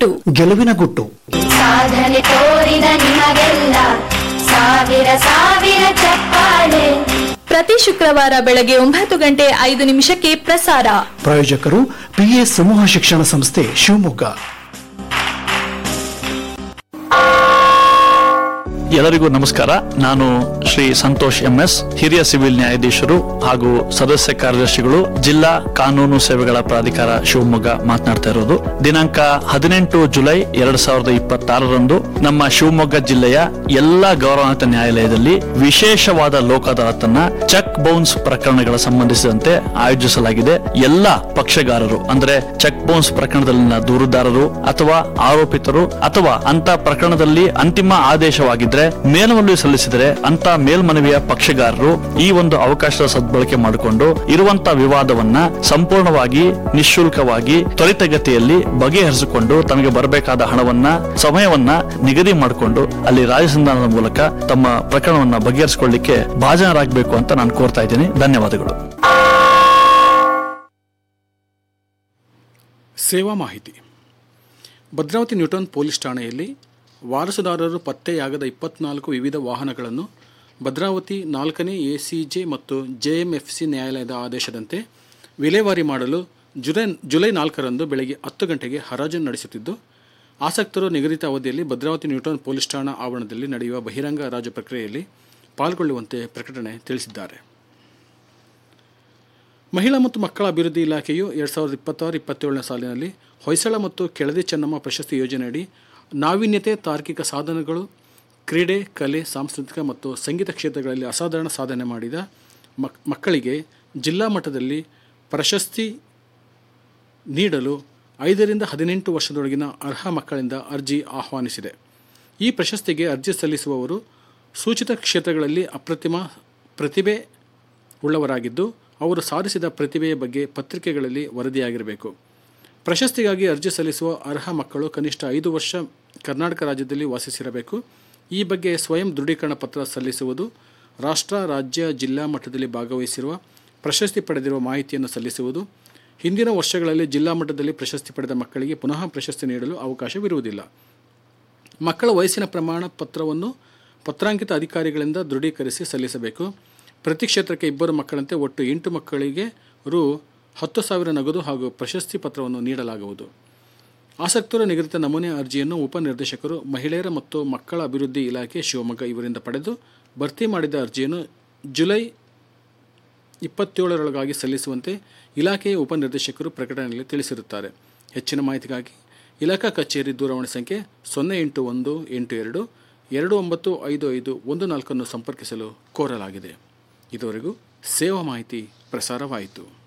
ಪಟ್ಟು ಗೆಲುವಿನ ಗುಟ್ಟು ಸಾಧನೆ ತೋರಿದ ನಿಮಗೆಲ್ಲ ಸಾವಿರ ಸಾವಿರ ಚಪ್ಪಾಳೆ ಪ್ರತಿ ಶುಕ್ರವಾರ ಬೆಳಗ್ಗೆ ಒಂಬತ್ತು ಗಂಟೆ ಐದು ನಿಮಿಷಕ್ಕೆ ಪ್ರಸಾರ ಪ್ರಾಯೋಜಕರು ಪಿಎ ಸಮೂಹ ಶಿಕ್ಷಣ ಸಂಸ್ಥೆ ಶಿವಮೊಗ್ಗ ಎಲ್ಲರಿಗೂ ನಮಸ್ಕಾರ ನಾನು ಶ್ರೀ ಸಂತೋಷ್ ಎಂಎಸ್ ಹಿರಿಯ ಸಿವಿಲ್ ನ್ಯಾಯಾಧೀಶರು ಹಾಗೂ ಸದಸ್ಯ ಕಾರ್ಯದರ್ಶಿಗಳು ಜಿಲ್ಲಾ ಕಾನೂನು ಸೇವೆಗಳ ಪ್ರಾಧಿಕಾರ ಶಿವಮೊಗ್ಗ ಮಾತನಾಡ್ತಾ ಇರೋದು ದಿನಾಂಕ ಹದಿನೆಂಟು ಜುಲೈ ಎರಡ್ ಸಾವಿರದ ಇಪ್ಪತ್ತಾರರಂದು ನಮ್ಮ ಶಿವಮೊಗ್ಗ ಜಿಲ್ಲೆಯ ಎಲ್ಲಾ ಗೌರವಾನ್ವಿತ ನ್ಯಾಯಾಲಯದಲ್ಲಿ ವಿಶೇಷವಾದ ಲೋಕ ಅದಾಲತನ್ನ ಚೆಕ್ ಬೌನ್ಸ್ ಪ್ರಕರಣಗಳ ಸಂಬಂಧಿಸಿದಂತೆ ಆಯೋಜಿಸಲಾಗಿದೆ ಎಲ್ಲ ಪಕ್ಷಗಾರರು ಅಂದ್ರೆ ಚೆಕ್ ಬೌನ್ಸ್ ಪ್ರಕರಣದಲ್ಲಿನ ದೂರುದಾರರು ಅಥವಾ ಆರೋಪಿತರು ಅಥವಾ ಅಂತ ಪ್ರಕರಣದಲ್ಲಿ ಅಂತಿಮ ಆದೇಶವಾಗಿದ್ರೆ ಮೇಲ್ಮನವಿ ಸಲ್ಲಿಸಿದರೆ ಅಂತ ಮೇಲ್ಮನವಿಯ ಪಕ್ಷಗಾರರು ಈ ಒಂದು ಅವಕಾಶದ ಸದ್ಬಳಕೆ ಮಾಡಿಕೊಂಡು ಇರುವಂತ ವಿವಾದವನ್ನ ಸಂಪೂರ್ಣವಾಗಿ ನಿಶುಲ್ಕವಾಗಿ ತ್ವರಿತಗತಿಯಲ್ಲಿ ಬಗೆಹರಿಸಿಕೊಂಡು ತಮಗೆ ಬರಬೇಕಾದ ಹಣವನ್ನ ಸಮಯವನ್ನ ನಿಗದಿ ಮಾಡಿಕೊಂಡು ಅಲ್ಲಿ ರಾಜಸಂಧಾನದ ಮೂಲಕ ತಮ್ಮ ಪ್ರಕರಣವನ್ನ ಬಗೆಹರಿಸಿಕೊಳ್ಳಿಕ್ಕೆ ಭಾಜನರಾಗಬೇಕು ಅಂತ ನಾನು ಕೋರ್ತಾ ಇದ್ದೀನಿ ಧನ್ಯವಾದಗಳು ಸೇವಾ ಮಾಹಿತಿ ಭದ್ರಾವತಿ ನ್ಯೂಟನ್ ಪೊಲೀಸ್ ಠಾಣೆಯಲ್ಲಿ ವಾರಸುದಾರರು ಪತ್ತೆಯಾಗದ ಇಪ್ಪತ್ನಾಲ್ಕು ವಿವಿಧ ವಾಹನಗಳನ್ನು ಭದ್ರಾವತಿ ನಾಲ್ಕನೇ ಎಸಿಜೆ ಮತ್ತು ಜೆಎಂಎಫ್ಸಿ ನ್ಯಾಯಾಲಯದ ಆದೇಶದಂತೆ ವಿಲೇವಾರಿ ಮಾಡಲು ಜುಲೈ ಜುಲೈ ನಾಲ್ಕರಂದು ಬೆಳಗ್ಗೆ ಹತ್ತು ಗಂಟೆಗೆ ಹರಾಜು ನಡೆಸುತ್ತಿದ್ದು ಆಸಕ್ತರು ನಿಗದಿತ ಅವಧಿಯಲ್ಲಿ ಭದ್ರಾವತಿ ನ್ಯೂಟನ್ ಪೊಲೀಸ್ ಠಾಣಾ ಆವರಣದಲ್ಲಿ ನಡೆಯುವ ಬಹಿರಂಗ ಹರಾಜು ಪ್ರಕ್ರಿಯೆಯಲ್ಲಿ ಪಾಲ್ಗೊಳ್ಳುವಂತೆ ಪ್ರಕಟಣೆ ತಿಳಿಸಿದ್ದಾರೆ ಮಹಿಳಾ ಮತ್ತು ಮಕ್ಕಳ ಅಭಿವೃದ್ಧಿ ಇಲಾಖೆಯು ಎರಡು ಸಾವಿರದ ಇಪ್ಪತ್ತಾರು ಇಪ್ಪತ್ತೇಳನೇ ಸಾಲಿನಲ್ಲಿ ಹೊಯ್ಸಳ ಮತ್ತು ಕೆಳದಿ ಚೆನ್ನಮ್ಮ ಪ್ರಶಸ್ತಿ ಯೋಜನೆಯಡಿ ನಾವೀನ್ಯತೆ ತಾರ್ಕಿಕ ಸಾಧನಗಳು ಕ್ರೀಡೆ ಕಲೆ ಸಾಂಸ್ಕೃತಿಕ ಮತ್ತು ಸಂಗೀತ ಕ್ಷೇತ್ರಗಳಲ್ಲಿ ಅಸಾಧಾರಣ ಸಾಧನೆ ಮಾಡಿದ ಮಕ್ ಮಕ್ಕಳಿಗೆ ಜಿಲ್ಲಾ ಮಟ್ಟದಲ್ಲಿ ಪ್ರಶಸ್ತಿ ನೀಡಲು ಐದರಿಂದ ಹದಿನೆಂಟು ವರ್ಷದೊಳಗಿನ ಅರ್ಹ ಮಕ್ಕಳಿಂದ ಅರ್ಜಿ ಆಹ್ವಾನಿಸಿದೆ ಈ ಪ್ರಶಸ್ತಿಗೆ ಅರ್ಜಿ ಸಲ್ಲಿಸುವವರು ಸೂಚಿತ ಕ್ಷೇತ್ರಗಳಲ್ಲಿ ಅಪ್ರತಿಮ ಪ್ರತಿಭೆ ಉಳ್ಳವರಾಗಿದ್ದು ಅವರು ಸಾಧಿಸಿದ ಪ್ರತಿಭೆಯ ಬಗ್ಗೆ ಪತ್ರಿಕೆಗಳಲ್ಲಿ ವರದಿಯಾಗಿರಬೇಕು ಪ್ರಶಸ್ತಿಗಾಗಿ ಅರ್ಜಿ ಸಲ್ಲಿಸುವ ಅರ್ಹ ಮಕ್ಕಳು ಕನಿಷ್ಠ ಐದು ವರ್ಷ ಕರ್ನಾಟಕ ರಾಜ್ಯದಲ್ಲಿ ವಾಸಿಸಿರಬೇಕು ಈ ಬಗ್ಗೆ ಸ್ವಯಂ ದೃಢೀಕರಣ ಪತ್ರ ಸಲ್ಲಿಸುವುದು ರಾಷ್ಟ್ರ ರಾಜ್ಯ ಜಿಲ್ಲಾ ಮಟ್ಟದಲ್ಲಿ ಭಾಗವಹಿಸಿರುವ ಪ್ರಶಸ್ತಿ ಪಡೆದಿರುವ ಮಾಹಿತಿಯನ್ನು ಸಲ್ಲಿಸುವುದು ಹಿಂದಿನ ವರ್ಷಗಳಲ್ಲಿ ಜಿಲ್ಲಾ ಮಟ್ಟದಲ್ಲಿ ಪ್ರಶಸ್ತಿ ಪಡೆದ ಮಕ್ಕಳಿಗೆ ಪುನಃ ಪ್ರಶಸ್ತಿ ನೀಡಲು ಅವಕಾಶವಿರುವುದಿಲ್ಲ ಮಕ್ಕಳ ವಯಸ್ಸಿನ ಪ್ರಮಾಣ ಪತ್ರವನ್ನು ಪತ್ರಾಂಕಿತ ಅಧಿಕಾರಿಗಳಿಂದ ದೃಢೀಕರಿಸಿ ಸಲ್ಲಿಸಬೇಕು ಪ್ರತಿ ಕ್ಷೇತ್ರಕ್ಕೆ ಇಬ್ಬರು ಮಕ್ಕಳಂತೆ ಒಟ್ಟು ಎಂಟು ಮಕ್ಕಳಿಗೆ ರು ಹತ್ತು ಸಾವಿರ ನಗದು ಹಾಗೂ ಪ್ರಶಸ್ತಿ ಪತ್ರವನ್ನು ನೀಡಲಾಗುವುದು ಆಸಕ್ತರು ನಿಗದಿತ ನಮೂನೆ ಅರ್ಜಿಯನ್ನು ಉಪನಿರ್ದೇಶಕರು ಮಹಿಳೆಯರ ಮತ್ತು ಮಕ್ಕಳ ಅಭಿವೃದ್ಧಿ ಇಲಾಖೆ ಶಿವಮೊಗ್ಗ ಇವರಿಂದ ಪಡೆದು ಭರ್ತಿ ಮಾಡಿದ ಅರ್ಜಿಯನ್ನು ಜುಲೈ ಇಪ್ಪತ್ತೇಳರೊಳಗಾಗಿ ಸಲ್ಲಿಸುವಂತೆ ಇಲಾಖೆಯ ಉಪನಿರ್ದೇಶಕರು ಪ್ರಕಟಣೆಯಲ್ಲಿ ತಿಳಿಸಿರುತ್ತಾರೆ ಹೆಚ್ಚಿನ ಮಾಹಿತಿಗಾಗಿ ಇಲಾಖಾ ಕಚೇರಿ ದೂರವಾಣಿ ಸಂಖ್ಯೆ ಸೊನ್ನೆ ಎಂಟು ಒಂದು ಎಂಟು ಎರಡು ಎರಡು ಒಂಬತ್ತು ಐದು ಐದು ಒಂದು ನಾಲ್ಕನ್ನು ಸಂಪರ್ಕಿಸಲು ಕೋರಲಾಗಿದೆ ಇದುವರೆಗೂ ಸೇವಾ ಮಾಹಿತಿ ಪ್ರಸಾರವಾಯಿತು